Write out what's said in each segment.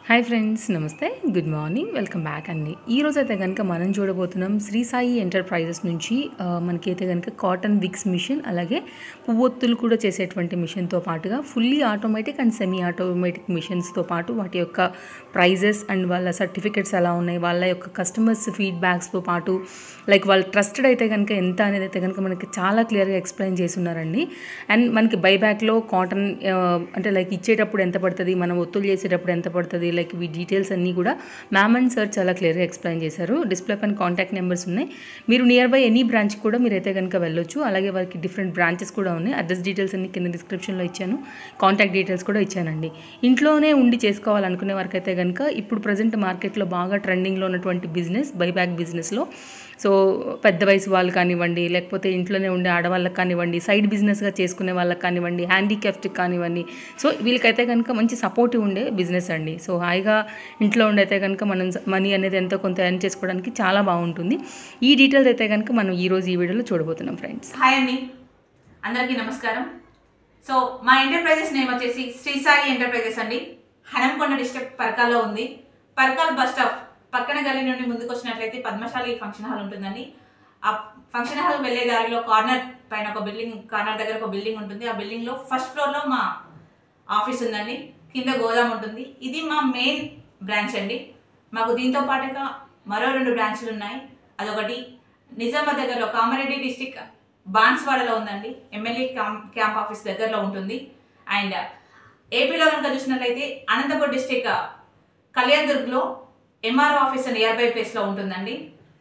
Hi friends నమస్తే good morning welcome back అండి ఈ రోజు అయితే కనుక మనం చూడబోతున్నాం శ్రీ సాయి ఎంటర్ప్రైజెస్ నుంచి ఆ, మనకైతే కనుక కాటన్ విక్స్ మిషన్ అలాగే పువ్వొత్తులు కూడా చేసేటువంటి మిషన్తో పాటుగా fully automatic and semi automatic మిషన్స్తో పాటు వాటి యొక్క ప్రైజెస్ అండ్ వాళ్ళ సర్టిఫికెట్స్ ఎలా ఉన్నాయి వాళ్ళ యొక్క కస్టమర్స్ ఫీడ్బ్యాక్స్తో పాటు లైక్ వాళ్ళు ట్రస్టెడ్ అయితే కనుక ఎంత అనేది అయితే కనుక మనకి చాలా క్లియర్గా ఎక్స్ప్లెయిన్ చేసి ఉన్నారండి అండ్ మనకి బైబ్యాక్లో కాటన్ అంటే లైక్ ఇచ్చేటప్పుడు ఎంత పడుతుంది మనం ఒత్తులు చేసేటప్పుడు ఎంత పడుతుంది లైక్ ఈ డీటెయిల్స్ అన్నీ కూడా మ్యామ్ అండ్ సార్ చాలా క్లియర్గా ఎక్స్ప్లెయిన్ చేశారు డిస్ప్లే పైన కాంటాక్ట్ నెంబర్స్ ఉన్నాయి మీరు నియర్ బై ఎనీ బ్రాంచ్ కూడా మీరు అయితే కనుక వెళ్ళొచ్చు అలాగే వారికి డిఫరెంట్ బ్రాంచెస్ కూడా ఉన్నాయి అడ్రస్ డీటెయిల్స్ అన్ని కింద డిస్క్రిప్షన్లో ఇచ్చాను కాంటాక్ట్ డీటెయిల్స్ కూడా ఇచ్చానండి ఇంట్లోనే ఉండి చేసుకోవాలనుకునే వారికి అయితే కనుక ఇప్పుడు ప్రజెంట్ మార్కెట్లో బాగా ట్రెండింగ్లో ఉన్నటువంటి బిజినెస్ బైబ్యాక్ బిజినెస్లో సో పెద్ద వయసు వాళ్ళు కానివ్వండి లేకపోతే ఇంట్లోనే ఉండే ఆడవాళ్ళకి కానివ్వండి సైడ్ బిజినెస్గా చేసుకునే వాళ్ళకి కానివ్వండి హ్యాండిక్యాప్ట్కి కానివ్వండి సో వీళ్ళకైతే కనుక మంచి సపోర్టివ్ ఉండే బిజినెస్ అండి సో హాయిగా ఇంట్లో ఉండైతే కనుక మనం మనీ అనేది ఎంతో కొంత ఎర్న్ చేసుకోవడానికి చాలా బాగుంటుంది ఈ డీటెయిల్స్ అయితే కనుక మనం ఈ రోజు ఈ వీడియోలో చూడబోతున్నాం ఫ్రెండ్స్ హాయ్ అండి అందరికీ నమస్కారం సో మా ఎంటర్ప్రైజెస్ నేమ్ వచ్చేసి శ్రీ సాయి ఎంటర్ప్రైజెస్ అండి హనంకొండ డిస్ట్రిక్ట్ పరకాల్లో ఉంది పరకాల్ బస్ స్టాప్ పక్కన గల్లీ నుండి ముందుకు వచ్చినట్లయితే పద్మశాలి ఫంక్షన్ హాల్ ఉంటుందండి ఆ ఫంక్షన్ హాల్ వెళ్ళే దారిలో కార్నర్ పైన ఒక బిల్డింగ్ కార్నర్ దగ్గర ఒక బిల్డింగ్ ఉంటుంది ఆ బిల్డింగ్ లో ఫస్ట్ ఫ్లోర్ లో మా ఆఫీస్ ఉందండి కింద గోదాం ఉంటుంది ఇది మా మెయిన్ బ్రాంచ్ అండి మాకు దీంతో పాటుగా మరో రెండు బ్రాంచ్లు ఉన్నాయి అదొకటి నిజామాబాద్ దగ్గరలో కామారెడ్డి డిస్టిక్ బాన్స్వాడలో ఉందండి ఎమ్మెల్యే క్యాంప్ క్యాంప్ ఆఫీస్ దగ్గరలో ఉంటుంది అండ్ ఏపీలో కనుక చూసినట్లయితే అనంతపురం డిస్టిక్ కళ్యాణ్ దుర్గ్లో ఎంఆర్ఓ ఆఫీస్ నియర్ బై ప్లేస్లో ఉంటుందండి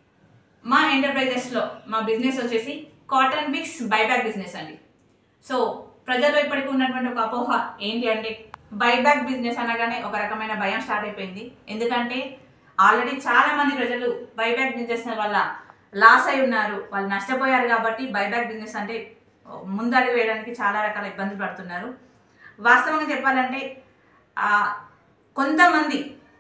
మా ఎంటర్ప్రైజెస్లో మా బిజినెస్ వచ్చేసి కాటన్ విక్స్ బైబ్యాక్ బిజినెస్ అండి సో ప్రజల్లో ఇప్పటికీ ఉన్నటువంటి ఒక అపోహ ఏంటి అంటే బైబ్యాక్ బిజినెస్ అనగానే ఒక రకమైన భయం స్టార్ట్ అయిపోయింది ఎందుకంటే ఆల్రెడీ చాలా మంది ప్రజలు బైబ్యాక్ బిజినెస్ వల్ల లాస్ అయి ఉన్నారు వాళ్ళు నష్టపోయారు కాబట్టి బైబ్యాక్ బిజినెస్ అంటే ముందడుగు వేయడానికి చాలా రకాల ఇబ్బందులు పడుతున్నారు వాస్తవంగా చెప్పాలంటే ఆ, కొంతమంది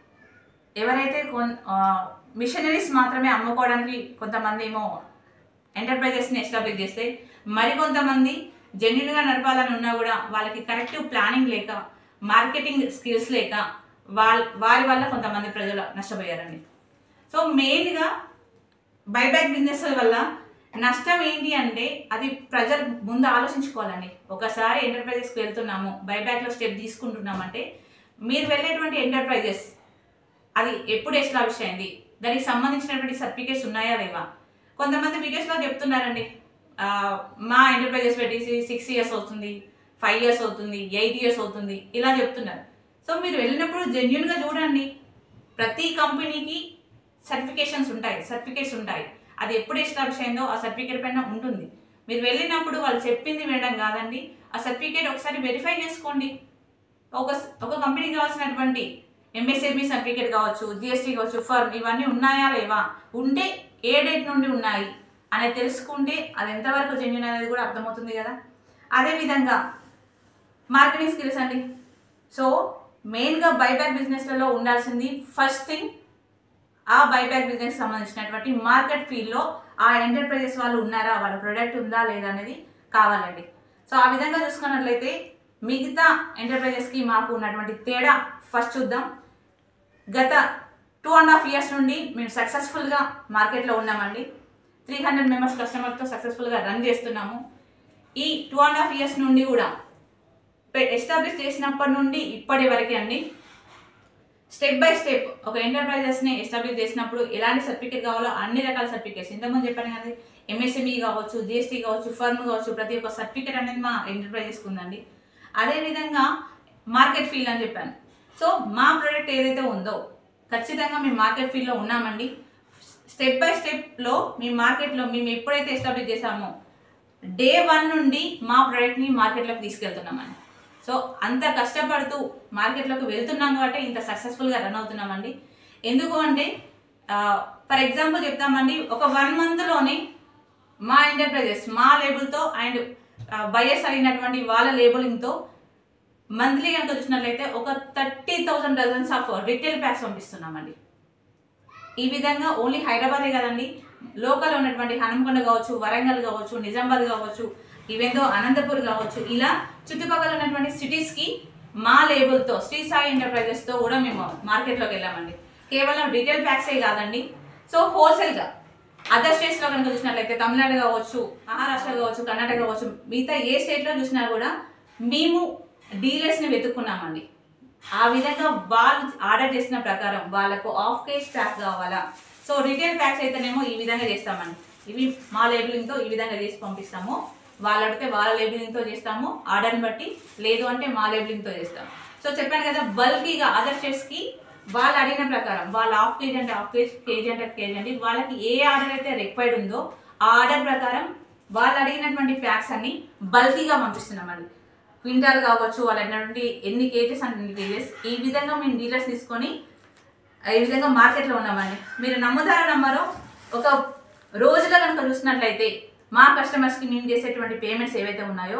ఎవరైతే కొన్ మిషనరీస్ మాత్రమే అమ్ముకోవడానికి కొంతమంది ఏమో ఎంటర్ప్రైజెస్ని ఎస్టాబ్లిష్ చేస్తే మరికొంతమంది జెన్యున్గా నడపాలని ఉన్నా కూడా వాళ్ళకి కరెక్ట్ ప్లానింగ్ లేక మార్కెటింగ్ స్కిల్స్ లేక వాళ్ళ వారి వల్ల కొంతమంది ప్రజలు నష్టపోయారండి సో మెయిన్గా బైబ్యాక్ బిజినెస్ వల్ల నష్టం ఏంటి అంటే అది ప్రజలు ముందు ఆలోచించుకోవాలండి ఒకసారి ఎంటర్ప్రైజెస్కి వెళ్తున్నాము బైబ్యాక్లో స్టెప్ తీసుకుంటున్నామంటే మీరు వెళ్ళేటువంటి ఎంటర్ప్రైజెస్ అది ఎప్పుడు ఎస్టాబ్లిష్ అయింది దానికి సంబంధించినటువంటి సర్టిఫికేట్స్ ఉన్నాయా లేవా కొంతమంది వీడియోస్లో చెప్తున్నారండి ఆ, మా ఎంటర్ప్రైజెస్ పెట్టేసి సిక్స్ ఇయర్స్ అవుతుంది ఫైవ్ ఇయర్స్ అవుతుంది ఎయిట్ ఇయర్స్ అవుతుంది ఇలా చెప్తున్నారు సో మీరు వెళ్ళినప్పుడు జెన్యున్గా చూడండి ప్రతి కంపెనీకి సర్టిఫికేషన్స్ ఉంటాయి సర్టిఫికేట్స్ ఉంటాయి అది ఎప్పుడు ఎస్టాబ్లిష్ అయిందో ఆ సర్టిఫికేట్ పైన ఉంటుంది మీరు వెళ్ళినప్పుడు వాళ్ళు చెప్పింది వినడం కాదండి ఆ సర్టిఫికేట్ ఒకసారి వెరిఫై చేసుకోండి ఒక ఒక కంపెనీకి కావాల్సినటువంటి ఎంఎస్ఏబి సర్టిఫికేట్ కావచ్చు జిఎస్టీ కావచ్చు ఫర్మ్ ఇవన్నీ ఉన్నాయా లేవా ఉంటే ఏ డేట్ నుండి ఉన్నాయి అనేది తెలుసుకుంటే అది ఎంతవరకు జెన్యున్ అనేది కూడా అర్థమవుతుంది కదా అదేవిధంగా మార్కెటింగ్ స్కిల్స్ అండి సో మెయిన్గా బైబ్యాక్ బిజినెస్లలో ఉండాల్సింది ఫస్ట్ థింగ్ ఆ బైబ్యాక్ బిజినెస్ సంబంధించినటువంటి మార్కెట్ ఫీల్డ్లో ఆ ఎంటర్ప్రైజెస్ వాళ్ళు ఉన్నారా వాళ్ళ ప్రొడక్ట్ ఉందా లేదా అనేది కావాలండి సో ఆ విధంగా చూసుకున్నట్లయితే మిగతా ఎంటర్ప్రైజెస్కి మాకు ఉన్నటువంటి తేడా ఫస్ట్ చూద్దాం గత టూ అండ్ హాఫ్ ఇయర్స్ నుండి మేము సక్సెస్ఫుల్గా మార్కెట్లో ఉన్నామండి త్రీ హండ్రెడ్ మెంబర్స్ కస్టమర్తో సక్సెస్ఫుల్గా రన్ చేస్తున్నాము ఈ టూ అండ్ హాఫ్ ఇయర్స్ నుండి కూడా ఎస్టాబ్లిష్ చేసినప్పటి నుండి ఇప్పటి వరకు అండి స్టెప్ బై స్టెప్ ఒక ఎంటర్ప్రైజెస్ని ఎస్టాబ్లిష్ చేసినప్పుడు ఎలాంటి సర్టిఫికేట్ కావాలో అన్ని రకాల సర్టిఫికేట్స్ ఇంతకుముందు చెప్పాను కదా ఎంఎస్ఎంఈ కావచ్చు జిఎస్టీ కావచ్చు ఫర్మ్ కావచ్చు ప్రతి ఒక్క సర్టిఫికేట్ అనేది మా ఎంటర్ప్రైజెస్కి ఉందండి అదేవిధంగా మార్కెట్ ఫీల్డ్ అని చెప్పాను సో మా ప్రోడక్ట్ ఏదైతే ఉందో ఖచ్చితంగా మేము మార్కెట్ ఫీల్డ్లో ఉన్నామండి స్టెప్ బై స్టెప్లో మీ మార్కెట్లో మేము ఎప్పుడైతే ఎస్టాబ్లిష్ చేసామో డే వన్ నుండి మా ప్రోడక్ట్ని మార్కెట్లోకి తీసుకెళ్తున్నామండి సో అంత కష్టపడుతూ మార్కెట్లోకి వెళ్తున్నాం కాబట్టి ఇంత సక్సెస్ఫుల్గా రన్ అవుతున్నామండి ఎందుకు అంటే ఫర్ ఎగ్జాంపుల్ చెప్తామండి ఒక వన్ మంత్లోనే మా ఎంటర్ప్రైజెస్ మా లేబుల్తో అండ్ బయర్స్ అయినటువంటి వాళ్ళ లేబులింగ్తో మంత్లీ కనుక చూసినట్లయితే ఒక thirty thousand dozens of retail packs పంపిస్తున్నామండి ఈ విధంగా ఓన్లీ హైదరాబాదే కదండి లోకల్ ఉన్నటువంటి హనుమకొండ కావచ్చు వరంగల్ కావచ్చు నిజామాబాద్ కావచ్చు ఈవెందో అనంతపూర్ కావచ్చు ఇలా చుట్టుపక్కల ఉన్నటువంటి సిటీస్కి మా లేబుల్తో శ్రీ సాయి ఎంటర్ప్రైజెస్తో కూడా మేము మార్కెట్లోకి వెళ్ళామండి కేవలం రీటైల్ ప్యాక్సే కాదండి సో హోల్సేల్గా అదర్ స్టేట్స్లో కనుక చూసినట్లయితే తమిళనాడు కావచ్చు మహారాష్ట్ర కావచ్చు కర్ణాటక కావచ్చు మిగతా ఏ స్టేట్లో చూసినా కూడా మేము డీలర్స్ని వెతుక్కున్నామండి ఆ విధంగా వాళ్ళు ఆర్డర్ చేసిన ప్రకారం వాళ్ళకు హాఫ్ కేజ్ ప్యాక్ కావాలా సో రిటైల్ ప్యాక్స్ అయితేనేమో ఈ విధంగా చేస్తామండి ఇవి మా లేబులింగ్తో ఈ విధంగా చేసి పంపిస్తాము వాళ్ళు అడిగితే వాళ్ళ లేబులింగ్తో చేస్తాము ఆర్డర్ని బట్టి లేదు అంటే మా లేబులింగ్తో చేస్తాం సో చెప్పాను కదా బల్కీగా అదర్ స్టేట్స్కి వాళ్ళు అడిగిన ప్రకారం వాళ్ళ హాఫ్ కేజీ అంటే హాఫ్ కేజీ కేజీ అంటే కేజీ అంటే వాళ్ళకి ఏ ఆర్డర్ అయితే రిక్వైర్డ్ ఉందో ఆ ఆర్డర్ ప్రకారం వాళ్ళు అడిగినటువంటి ప్యాక్స్ అన్ని బల్కీగా పంపిస్తున్నామండి క్వింటాల్ కావచ్చు వాళ్ళ నుండి ఎన్ని కేజెస్ అంటే ఎన్ని కేజెస్ ఈ విధంగా మేము డీలర్స్ తీసుకొని ఈ విధంగా మార్కెట్లో ఉన్నామండి మీరు నమ్ముతారో నమ్మరో ఒక రోజులో కనుక చూసినట్లయితే మా కస్టమర్స్కి మేము చేసేటువంటి పేమెంట్స్ ఏవైతే ఉన్నాయో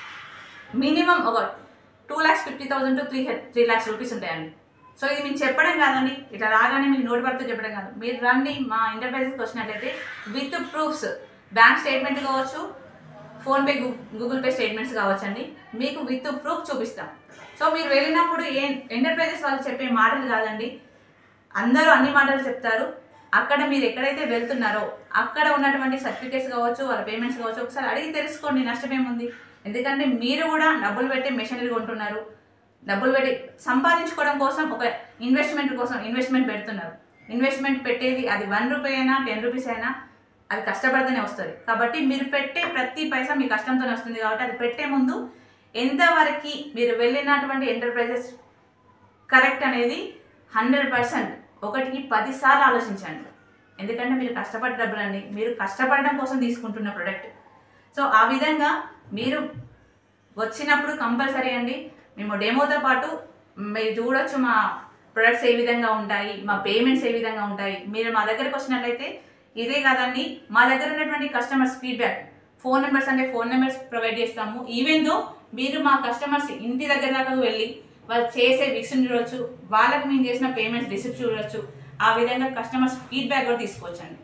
మినిమం ఒక two lakhs fifty thousand to three three lakhs rupees ఉంటాయండి సో ఇది మీకు చెప్పడం కాదండి ఇట్లా రాగానే మీకు నోటి పడితే చెప్పడం కాదు మీరు రండి మా ఎంటర్ప్రైజెస్కి వచ్చినట్లయితే విత్ ప్రూఫ్స్ బ్యాంక్ స్టేట్మెంట్ కావచ్చు ఫోన్పే గూగుల్ పే స్టేట్మెంట్స్ కావచ్చండి మీకు విత్ ప్రూఫ్ చూపిస్తాం సో మీరు వెళ్ళినప్పుడు ఏ ఎంటర్ప్రైజెస్ వాళ్ళు చెప్పే మాటలు కాదండి అందరూ అన్ని మాటలు చెప్తారు అక్కడ మీరు ఎక్కడైతే వెళ్తున్నారో అక్కడ ఉన్నటువంటి సర్టిఫికేట్స్ కావచ్చు వాళ్ళ పేమెంట్స్ కావచ్చు ఒకసారి అడిగి తెలుసుకోండి నష్టమేముంది ఎందుకంటే మీరు కూడా డబ్బులు పెట్టి మెషినరీ కొంటున్నారు డబ్బులు పెట్టి సంపాదించుకోవడం కోసం ఒక ఇన్వెస్ట్మెంట్ కోసం ఇన్వెస్ట్మెంట్ పెడుతున్నారు ఇన్వెస్ట్మెంట్ పెట్టేది అది వన్ రూపీ అయినా టెన్ రూపీస్ అయినా అది కష్టపడితేనే వస్తుంది కాబట్టి మీరు పెట్టే ప్రతి పైసా మీ కష్టంతోనే వస్తుంది కాబట్టి అది పెట్టే ముందు ఎంతవరకు మీరు వెళ్ళినటువంటి ఎంటర్ప్రైజెస్ కరెక్ట్ అనేది హండ్రెడ్ పర్సెంట్ ఒకటికి పదిసార్లు ఆలోచించండి ఎందుకంటే మీరు కష్టపడ్డ డబ్బులండి మీరు కష్టపడడం కోసం తీసుకుంటున్న ప్రొడక్ట్ సో ఆ విధంగా మీరు వచ్చినప్పుడు కంపల్సరీ అండి మేము డెమోతో పాటు మీరు చూడొచ్చు మా ప్రొడక్ట్స్ ఏ విధంగా ఉంటాయి మా పేమెంట్స్ ఏ విధంగా ఉంటాయి మీరు మా దగ్గరకు వచ్చినట్లయితే ఇదే కాదండి మా దగ్గర ఉన్నటువంటి కస్టమర్స్ ఫీడ్బ్యాక్ ఫోన్ నెంబర్స్ అంటే ఫోన్ నెంబర్స్ ప్రొవైడ్ చేస్తాము ఈవెన్ దో మీరు మా కస్టమర్స్ ఇంటి దగ్గర దాకా వెళ్ళి వాళ్ళు చేసే విక్స్ని చూడొచ్చు వాళ్ళకి మేము చేసిన పేమెంట్స్ రిసిప్ట్ చూడొచ్చు ఆ విధంగా కస్టమర్స్ ఫీడ్బ్యాక్ కూడా తీసుకోవచ్చండి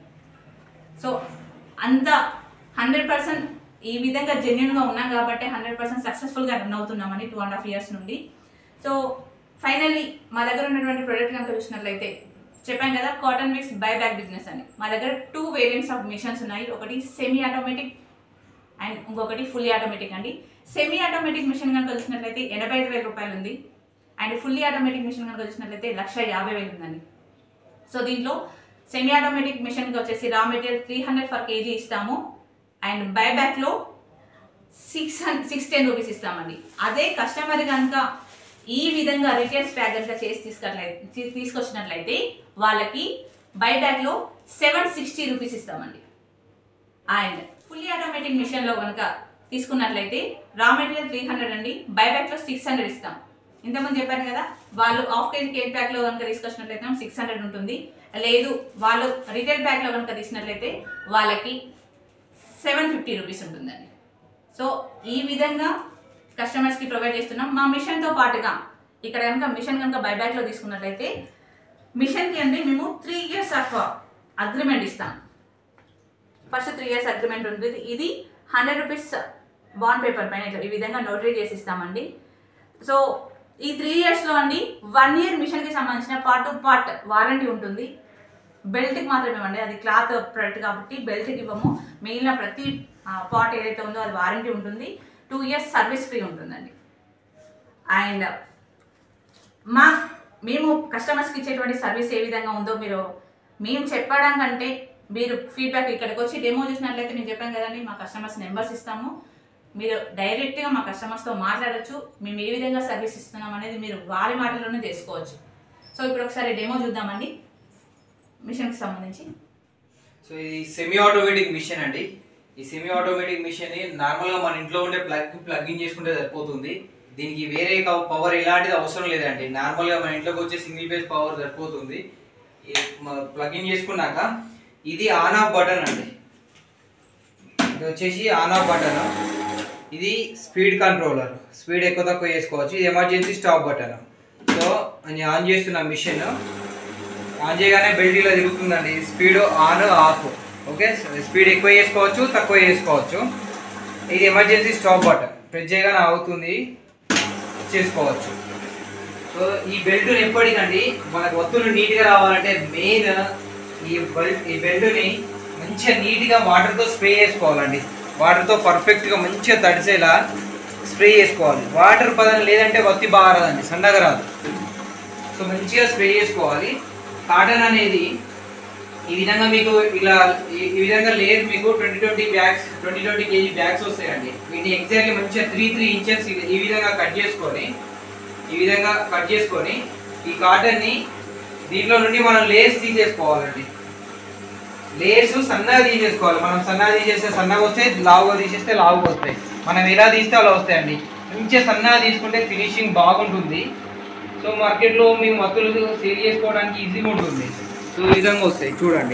సో అంత హండ్రెడ్ పర్సెంట్ ఈ విధంగా జెన్యున్గా ఉన్నాం కాబట్టి హండ్రెడ్ పర్సెంట్ సక్సెస్ఫుల్గా రన్ అవుతున్నామని టూ అండ్ హాఫ్ ఇయర్స్ నుండి సో ఫైనల్లీ మా దగ్గర ఉన్నటువంటి ప్రోడక్ట్ కనుక చూసినట్లయితే చెప్పాను కదా cotton mix buy back business అని మా దగ్గర టూ వేరియంట్స్ ఆఫ్ మిషన్స్ ఉన్నాయి ఒకటి సెమీ ఆటోమేటిక్ అండ్ ఇంకొకటి ఫుల్లీ ఆటోమేటిక్ అండి సెమీ ఆటోమేటిక్ మిషన్ కనుక చూసినట్లయితే ఎనభై ఐదు వేల రూపాయలు ఉంది అండ్ ఫుల్లీ ఆటోమేటిక్ మిషన్ కనుక చూసినట్లయితే లక్ష యాభై వేలు ఉందండి సో దీంట్లో సెమీ ఆటోమేటిక్ మిషన్కి వచ్చేసి raw material three hundred for KG ఇస్తాము అండ్ బైబ్యాక్లో six hundred six ten rupees ఇస్తామండి అదే కస్టమర్ కనుక ఈ విధంగా రిటైల్స్ ప్యాక్ కనుక చేసి తీసుకున్నట్లయితే తీసుకొచ్చినట్లయితే వాళ్ళకి బైబ్యాక్లో సెవెన్ సిక్స్టీ రూపీస్ ఇస్తామండి అండ్ ఫుల్లీ ఆటోమేటిక్ మిషన్లో కనుక తీసుకున్నట్లయితే రా మెటీరియల్ త్రీ హండ్రెడ్ అండి బైబ్యాక్లో సిక్స్ హండ్రెడ్ ఇస్తాం ఇంతకుముందు చెప్పాను కదా వాళ్ళు హాఫ్ కేజీ కేక్ ప్యాక్లో కనుక తీసుకొచ్చినట్లయితే సిక్స్ హండ్రెడ్ ఉంటుంది లేదు వాళ్ళు రిటైల్ ప్యాక్లో కనుక తీసినట్లయితే వాళ్ళకి సెవెన్ ఫిఫ్టీ రూపీస్ ఉంటుందండి సో ఈ విధంగా కస్టమర్స్కి ప్రొవైడ్ చేస్తున్నాం మా మిషన్తో పాటుగా ఇక్కడ కనుక మిషన్ కనుక బైబ్యాక్లో తీసుకున్నట్లయితే మిషన్కి అండి మేము త్రీ ఇయర్స్ ఆఫ్ అగ్రిమెంట్ ఇస్తాం ఫస్ట్ త్రీ ఇయర్స్ అగ్రిమెంట్ ఉంటుంది ఇది హండ్రెడ్ రూపీస్ బాండ్ పేపర్ పైన ఇట్లా ఈ విధంగా నోటరీ చేసి ఇస్తామండి సో ఈ త్రీ ఇయర్స్లో అండి వన్ ఇయర్ మిషన్కి సంబంధించిన పార్ట్ టు పార్ట్ వారంటీ ఉంటుంది బెల్ట్కి మాత్రమే ఇవ్వండి అది క్లాత్ ప్రొడక్ట్ కాబట్టి బెల్ట్కి ఇవ్వము మిగిలిన ప్రతి పార్ట్ ఏదైతే ఉందో అది వారంటీ ఉంటుంది టూ ఇయర్స్ సర్వీస్ ఫ్రీ ఉంటుందండి అండ్ మా మేము కస్టమర్స్కి ఇచ్చేటువంటి సర్వీస్ ఏ విధంగా ఉందో మీరు మేము చెప్పడం కంటే మీరు ఫీడ్బ్యాక్ ఇక్కడికి వచ్చి డెమో చూసినట్లయితే మేము చెప్పాం కదండి మా కస్టమర్స్ నెంబర్స్ ఇస్తాము మీరు డైరెక్ట్గా మా కస్టమర్స్తో మాట్లాడొచ్చు మేము ఏ విధంగా సర్వీస్ ఇస్తున్నాం అనేది మీరు వారి మాటల్లోనే తెలుసుకోవచ్చు సో ఇప్పుడు ఒకసారి డెమో చూద్దామండి మిషన్కి సంబంధించి సో ఇది సెమీ ఆటోమేటిక్ మిషన్ అండి ఈ సెమీ ఆటోమేటిక్ మిషన్ ని నార్మల్ గా మన ఇంట్లో ఉండే ప్లగ్ ప్లగ్ ఇన్ చేసుకుంటే సరిపోతుంది దీనికి వేరే పవర్ ఎలాంటిది అవసరం లేదండి నార్మల్ గా మన ఇంట్లోకి వచ్చే సింగిల్ ఫేజ్ పవర్ సరిపోతుంది ప్లగ్ ఇన్ చేసుకున్నాక ఇది ఆన్ ఆఫ్ బటన్ అండి ఇది వచ్చేసి ఆన్ ఆఫ్ బటన్ ఇది స్పీడ్ కంట్రోలర్ స్పీడ్ ఎక్కువ తక్కువ చేసుకోవచ్చు ఇది ఎమర్జెన్సీ స్టాప్ బటన్ సో నేను ఆన్ చేస్తున్న మిషన్ ఆన్ చేయగానే బెల్ట్ ఇలా తిరుగుతుందండి speed on off okay speed ఎక్కువ చేసుకోవచ్చు తక్కువ చేసుకోవచ్చు ఇది ఎమర్జెన్సీ స్టాప్ బటన్ ప్రెస్ చేయగానే అవుతుంది చేసుకోవచ్చు సో ఈ బెల్ట్ ఎప్పటికండి మనకు ఒత్తులు నీట్ గా రావాలంటే మెయిన్ ఈ బెల్ట్ ఈ బెల్ట్ ని మంచిగా నీట్ గా వాటర్ తో స్ప్రే చేసుకోవాలండి వాటర్ తో పర్ఫెక్ట్ గా మంచిగా తడిసేలా స్ప్రే చేసుకోవాలి వాటర్ పదం లేదంటే వత్తి బాగా రాదండి సన్నగా రాదు సో మంచిగా స్ప్రే చేసుకోవాలి కాటన్ అనేది ఈ విధంగా మీకు ఇలా ఈ ఈ విధంగా లేదు మీకు twenty twenty bags twenty twenty KG bags వస్తాయండి వీటిని ఎగ్జాక్ట్లీ మంచిగా త్రీ త్రీ ఇంచెస్ ఈ విధంగా కట్ చేసుకొని ఈ విధంగా కట్ చేసుకొని ఈ కాటన్ని దీంట్లో నుండి మనం లేయర్స్ తీసేసుకోవాలండి లేయర్స్ సన్నగా తీసేసుకోవాలి మనం సన్నగా తీసేస్తే సన్నగా వస్తాయి లావుగా తీసేస్తే లావుగా వస్తాయి మనం ఎలా తీస్తే అలా వస్తాయండి మంచిగా సన్నగా తీసుకుంటే ఫినిషింగ్ బాగుంటుంది సో మార్కెట్లో మేము మత్తులు సేల్ చేసుకోవడానికి ఈజీగా ఉంటుంది సో ఈ విధంగా వస్తాయి చూడండి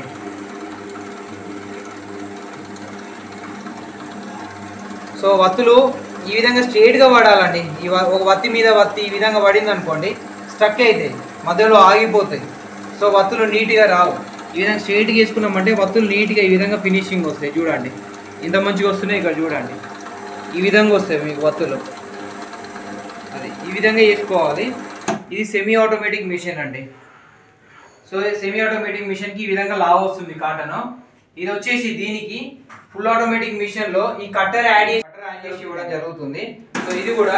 సో వత్తులు ఈ విధంగా స్ట్రేట్గా పడాలండి ఈ వ- ఒక వత్తి మీద వత్తి ఈ విధంగా పడింది అనుకోండి స్ట్రక్ అవుతాయి మధ్యలో ఆగిపోతాయి సో వత్తులు నీట్గా రావు ఈ విధంగా స్ట్రేట్గా వేసుకున్నామంటే వత్తులు నీట్గా ఈ విధంగా ఫినిషింగ్ వస్తాయి చూడండి ఇంత మంచిగా వస్తున్నాయి ఇక్కడ చూడండి ఈ విధంగా వస్తాయి మీకు వత్తులు అది ఈ విధంగా వేసుకోవాలి ఇది సెమీ ఆటోమేటిక్ మిషన్ అండి సో సెమీ ఆటోమేటిక్ మిషన్ కి ఈ విధంగా లావ్ వస్తుంది కాటన్ ఇది వచ్చేసి దీనికి ఫుల్ ఆటోమేటిక్ మిషన్ లో ఈ కట్టర్ యాడ్ చేసి కట్టర్ యాడ్ చేసి ఇవ్వడం జరుగుతుంది సో ఇది కూడా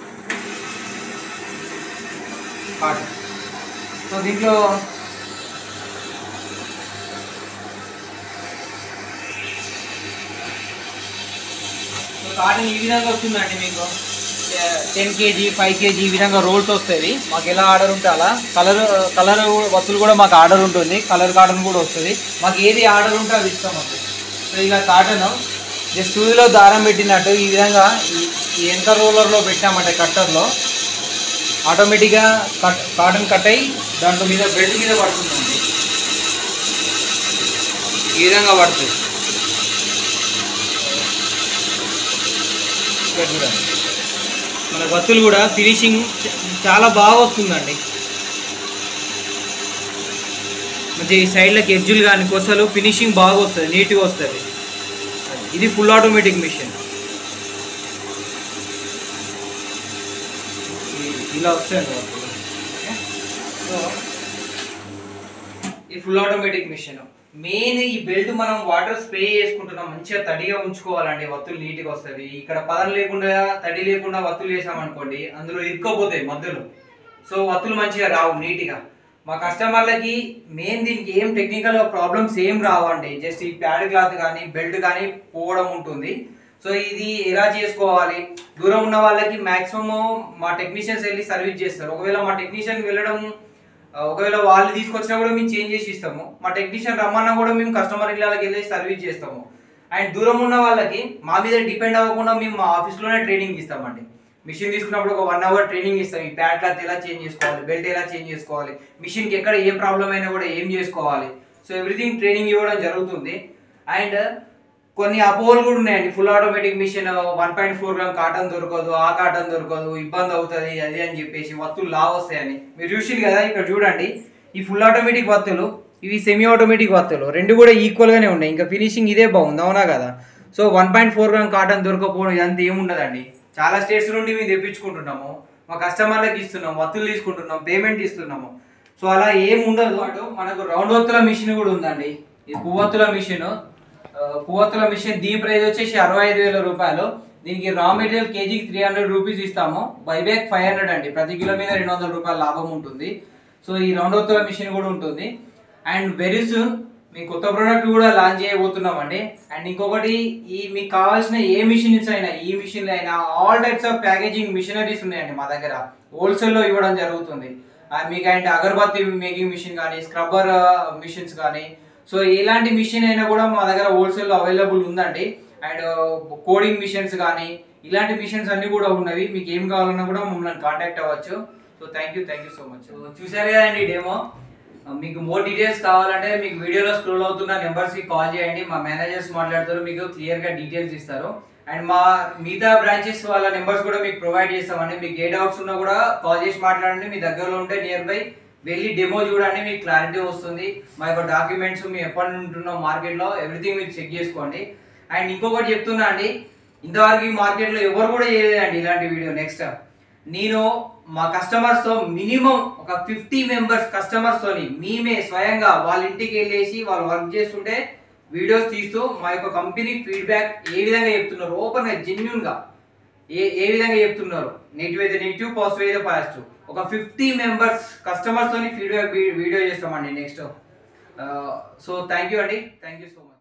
కాటన్ సో దీంట్లో సో కాటన్ ఈ విధంగా వస్తుందండి మీకు టెన్ కేజీ ఫైవ్ కేజీ ఈ విధంగా రోల్స్ వస్తాయి మాకు ఎలా ఆర్డర్ ఉంటే అలా కలర్ కలర్ వత్తులు కూడా మాకు ఆర్డర్ ఉంటుంది కలర్ కాటన్ కూడా వస్తుంది మాకు ఏది ఆర్డర్ ఉంటే అది ఇస్తాం మాకు సో ఇలా కాటన్ జస్ట్ సూదిలో దారం పెట్టినట్టు ఈ విధంగా ఈ- ఈ ఎంత రోలర్లో పెట్టామంటే కట్టర్లో ఆటోమేటిక్గా కట్ కాటన్ కట్ అయ్యి దాంట్లో మీద బెల్ట్ మీద పడుతుందండి ఈ విధంగా పడుతుంది ఇక్కడ చూడండి మన వత్తులు కూడా ఫినిషింగ్ చ- చాలా బాగా వస్తుందండి మంచి ఈ సైడ్లకి ఎడ్జులు కానీ కొసలు ఫినిషింగ్ బాగా వస్తుంది నీట్గా వస్తుంది ఇది ఫుల్ ఆటోమేటిక్ మిషన్ ఇలా వస్తాయండి వత్తులు ఓకే? సో ఈ ఫుల్ ఆటోమేటిక్ మిషన్ మెయిన్ ఈ బెల్ట్ మనం వాటర్ స్ప్రే చేసుకుంటున్నాం మంచిగా తడిగా ఉంచుకోవాలండి వత్తులు నీట్గా వస్తుంది ఇక్కడ పదం లేకుండా తడి లేకుండా వత్తులు వేసామనుకోండి అందులో ఇరుక్కపోతాయి మధ్యలో సో వత్తులు మంచిగా రావు నీట్గా మా కస్టమర్లకి మెయిన్ దీనికి ఏం టెక్నికల్ ప్రాబ్లమ్స్ ఏం రావండి జస్ట్ ఈ ప్యాడ్ క్లాత్ కానీ బెల్ట్ కానీ పోవడం ఉంటుంది సో ఇది ఎలా చేసుకోవాలి దూరం ఉన్న వాళ్ళకి మాక్సిమం మా టెక్నీషియన్స్ వెళ్ళి సర్వీస్ చేస్తారు ఒకవేళ మా టెక్నీషియన్ వెళ్ళడం ఆ, ఒకవేళ వాళ్ళు తీసుకొచ్చినా కూడా మేము చేంజ్ చేసి ఇస్తాము మా టెక్నీషియన్ రమ్మన్నా కూడా మేము కస్టమర్ ఇళ్ళకి వెళ్ళి సర్వీస్ చేస్తాము అండ్ దూరం ఉన్న వాళ్ళకి మా మీద డిపెండ్ అవ్వకుండా మేము మా ఆఫీస్లోనే ట్రైనింగ్ ఇస్తామండి మిషన్ తీసుకున్నప్పుడు ఒక వన్ అవర్ ట్రైనింగ్ ఇస్తాం ఈ ప్యాడ్ క్లాత్ ఎలా చేంజ్ చేసుకోవాలి బెల్ట్ ఎలా చేంజ్ చేసుకోవాలి మిషన్కి ఎక్కడ ఏ ప్రాబ్లం అయినా కూడా ఏం చేసుకోవాలి సో ఎవ్రీథింగ్ ట్రైనింగ్ ఇవ్వడం జరుగుతుంది అండ్ కొన్ని అపోహలు కూడా ఉన్నాయండి full automatic machine one point four gram cotton దొరకదు ఆ కాటన్ దొరకదు ఇబ్బంది అవుతుంది అది అని చెప్పేసి వత్తులు లా వస్తాయని మీరు చూసింది కదా ఇక్కడ చూడండి ఈ ఫుల్ ఆటోమేటిక్ వత్తులు ఇవి సెమీ ఆటోమేటిక్ వత్తులు రెండు కూడా ఈక్వల్ గానే ఉన్నాయి ఇంకా ఫినిషింగ్ ఇదే బాగుంది అవునా కదా so one point four gram cotton దొరకపోవడం ఇదంతా ఏముండదండి చాలా స్టేట్స్ నుండి మేము తెప్పించుకుంటున్నాము మా కస్టమర్లకు ఇస్తున్నాం వత్తులు తీసుకుంటున్నాం పేమెంట్ ఇస్తున్నాము సో అలా ఏం ఉండదు అటు మనకు రౌండ్ వత్తుల మిషన్ కూడా ఉందండి ఇది పువ్వత్తుల మిషన్ పువ్వత్తుల మిషన్ దీని ప్రైస్ వచ్చేసి అరవై ఐదు వేల రూపాయలు దీనికి రా మెటీరియల్ కేజీకి త్రీ హండ్రెడ్ రూపీస్ ఇస్తాము బైబ్యాక్ ఫైవ్ హండ్రెడ్ అండి ప్రతి కిలో మీద రెండు వందల రూపాయల లాభం ఉంటుంది సో ఈ రౌండ్ వత్తుల మిషన్ కూడా ఉంటుంది అండ్ వెరీ సూన్ మీ కొత్త ప్రోడక్ట్ కూడా లాంచ్ చేయబోతున్నాం అండి అండ్ ఇంకొకటి ఈ మీకు కావాల్సిన ఏ మిషన్స్ అయినా ఈ మిషన్లు అయినా all types of packaging machineries ఉన్నాయండి మా దగ్గర హోల్సేల్లో ఇవ్వడం జరుగుతుంది ఆ, మీకు అంటే అగరబత్తి మేకింగ్ మిషన్ కానీ స్క్రబ్బర్ మిషన్స్ కానీ సో ఎలాంటి మిషన్ అయినా కూడా మా దగ్గర హోల్సేల్లో అవైలబుల్ ఉందండి అండ్ కోడింగ్ మిషన్స్ కానీ ఇలాంటి మిషన్స్ అన్ని కూడా ఉన్నవి మీకు ఏం కావాలన్నా కూడా మమ్మల్ని కాంటాక్ట్ అవ్వచ్చు so thank you thank you so much చూసారు కదండి డేమో మీకు మోర్ డీటెయిల్స్ కావాలంటే మీకు వీడియోలో స్క్రోల్ అవుతున్న నెంబర్స్ కి కాల్ చేయండి మా మేనేజర్స్ మాట్లాడతారు మీకు క్లియర్ గా డీటెయిల్స్ ఇస్తారు అండ్ మా మిగతా బ్రాంచెస్ వాళ్ళ నెంబర్స్ కూడా మీకు ప్రొవైడ్ చేస్తామండి మీకు ఏ డౌట్స్ ఉన్నా కూడా కాల్ చేసి మాట్లాడండి మీ దగ్గరలో ఉంటే నియర్ బై వెళ్ళి డెమో చూడండి మీకు క్లారిటీ వస్తుంది మా యొక్క డాక్యుమెంట్స్ మేము ఎప్పటి నుండి ఉంటున్నాం మార్కెట్లో ఎవ్రీథింగ్ మీరు చెక్ చేసుకోండి అండ్ ఇంకొకటి చెప్తున్నా అండి ఇంతవరకు ఈ మార్కెట్లో ఎవరు కూడా చేయలేదండి ఇలాంటి వీడియో నెక్స్ట్ నేను మా కస్టమర్స్ తో మినిమం ఒక ఫిఫ్టీ మెంబర్స్ కస్టమర్స్ తోని మేమే స్వయంగా వాళ్ళ ఇంటికి వెళ్ళేసి వాళ్ళు వర్క్ చేస్తుంటే వీడియోస్ తీస్తూ మా యొక్క కంపెనీ ఫీడ్బ్యాక్ ఏ విధంగా చెప్తున్నారు ఓపెన్ గా జెన్యున్ గా ఏ ఏ విధంగా చెప్తున్నారు నెగిటివ్ అయితే నెగిటివ్ పాజిటివ్ అయితే పాజిటివ్ ఒక ఫిఫ్టీ మెంబర్స్ కస్టమర్స్ తోని ఫీడ్బ్యాక్ వీడియో చేస్తామండి నెక్స్ట్ సో థ్యాంక్ యూ అండి థ్యాంక్ యూ సో మచ్